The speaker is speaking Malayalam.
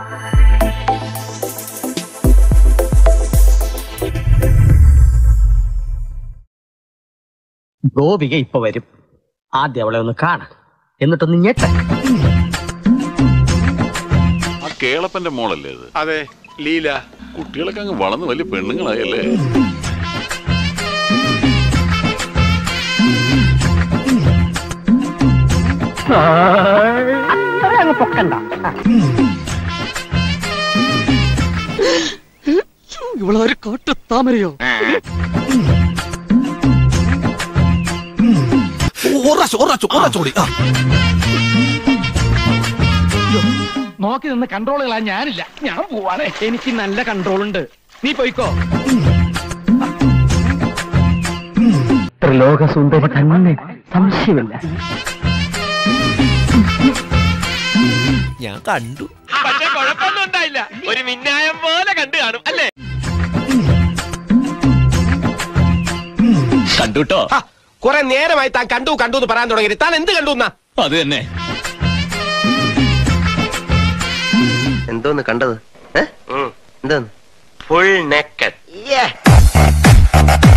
ഗോപിക ഇപ്പൊ വരും ആദ്യം അവളെ ഒന്ന് കാണാം എന്നിട്ടൊന്ന് ഞെട്ട ആ കേളപ്പന്റെ മോളല്ലേ ഇത് അതെ ലീല കുട്ടികളൊക്കെ അങ്ങ് വളർന്ന് വലിയ പെണ്ണുങ്ങളായല്ലേ അത്ര അങ്ങ് പൊക്കണ്ട ഇവളൊരു കോട്ട താമരയോ നോക്കി നിന്ന് കൺട്രോൾ കളാൻ ഞാനില്ല ഞാൻ പോവാണേ എനിക്ക് നല്ല കൺട്രോൾ ഉണ്ട് നീ പോയിക്കോ ത്രിലോക സുന്ദരി തന്നെ സംശയമില്ല ഞാൻ കണ്ടു പക്ഷെ കുഴപ്പമൊന്നും ഉണ്ടായില്ല ഒരു മിന്നായം പോലെ കണ്ടു കാണും അല്ലേ കണ്ടുട്ടോ കുറെ നേരമായി താൻ കണ്ടു കണ്ടു എന്ന് പറയാൻ തുടങ്ങി താൻ എന്ത് കണ്ടു എന്നാ അത് തന്നെ എന്തോന്ന് കണ്ടത് എന്തോന്ന് ഫുൾ നെക്കഡ്